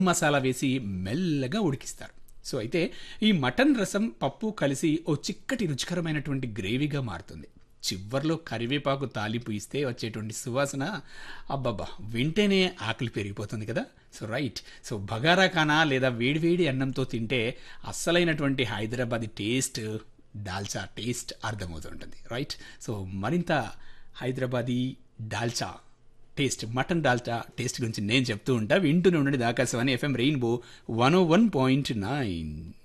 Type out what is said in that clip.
మసాలా వేసి మెల్లగా ఉడికిస్తారు సో అయితే ఈ మటన్ రసం పప్పు కలిసి ఓ చిక్కటి రుచికరమైనటువంటి గ్రేవీగా మారుతుంది చివర్లో కరివేపాకు తాలింపు ఇస్తే వచ్చేటువంటి సువాసన అబ్బబ్బా వింటేనే ఆకలి పెరిగిపోతుంది కదా so right so bagara khana లేదా వేడివేడి అన్నంతో తింటే అస్సలైనటువంటి హైదరాబాద్ టేస్ట్ దాల్చా టేస్ట్ అర్థమవుతుంటుంది రైట్ సో మరింత Hyderabadi dalcha taste mutton dalcha taste గురించి నేను చెప్తూ ఉంటా వింటూనే ఉండండి Akashvani FM rainbow one O one point nine